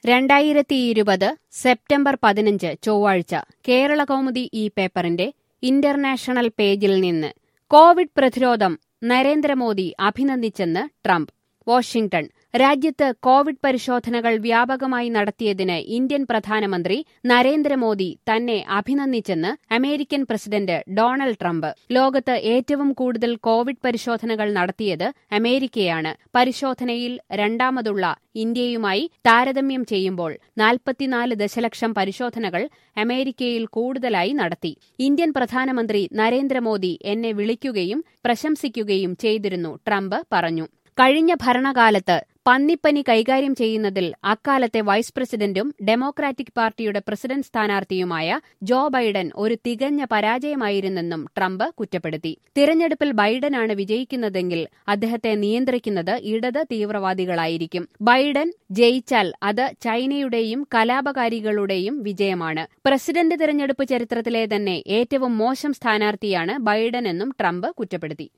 രണ്ടായിരത്തി ഇരുപത് സെപ്റ്റംബർ പതിനഞ്ച് ചൊവ്വാഴ്ച കേരള കൗമുദി ഈ പേപ്പറിന്റെ ഇന്റർനാഷണൽ പേജിൽ നിന്ന് കോവിഡ് പ്രതിരോധം നരേന്ദ്രമോദി അഭിനന്ദിച്ചെന്ന് ട്രംപ് വാഷിംഗ്ടൺ രാജ്യത്ത് കോവിഡ് പരിശോധനകൾ വ്യാപകമായി നടത്തിയതിന് ഇന്ത്യൻ പ്രധാനമന്ത്രി നരേന്ദ്രമോദി തന്നെ അഭിനന്ദിച്ചെന്ന് അമേരിക്കൻ പ്രസിഡന്റ് ഡൊണാൾഡ് ട്രംപ് ലോകത്ത് ഏറ്റവും കൂടുതൽ കോവിഡ് പരിശോധനകൾ നടത്തിയത് അമേരിക്കയാണ് പരിശോധനയിൽ രണ്ടാമതുള്ള ഇന്ത്യയുമായി താരതമ്യം ചെയ്യുമ്പോൾ നാൽപ്പത്തിനാല് ദശലക്ഷം പരിശോധനകൾ അമേരിക്കയിൽ കൂടുതലായി നടത്തി ഇന്ത്യൻ പ്രധാനമന്ത്രി നരേന്ദ്രമോദി എന്നെ വിളിക്കുകയും പ്രശംസിക്കുകയും ചെയ്തിരുന്നു ട്രംപ് പറഞ്ഞു കഴിഞ്ഞ ഭരണകാലത്ത് പന്നിപ്പനി കൈകാര്യം ചെയ്യുന്നതിൽ അക്കാലത്തെ വൈസ് പ്രസിഡന്റും ഡെമോക്രാറ്റിക് പാർട്ടിയുടെ പ്രസിഡന്റ് സ്ഥാനാർത്ഥിയുമായ ജോ ബൈഡൻ ഒരു തികഞ്ഞ പരാജയമായിരുന്നെന്നും ട്രംപ് കുറ്റപ്പെടുത്തി തിരഞ്ഞെടുപ്പിൽ ബൈഡനാണ് വിജയിക്കുന്നതെങ്കിൽ അദ്ദേഹത്തെ നിയന്ത്രിക്കുന്നത് ഇടത് തീവ്രവാദികളായിരിക്കും ബൈഡൻ ജയിച്ചാൽ അത് ചൈനയുടെയും കലാപകാരികളുടെയും വിജയമാണ് പ്രസിഡന്റ് തിരഞ്ഞെടുപ്പ് ചരിത്രത്തിലെ തന്നെ ഏറ്റവും മോശം സ്ഥാനാർത്ഥിയാണ് ബൈഡനെന്നും ട്രംപ് കുറ്റപ്പെടുത്തി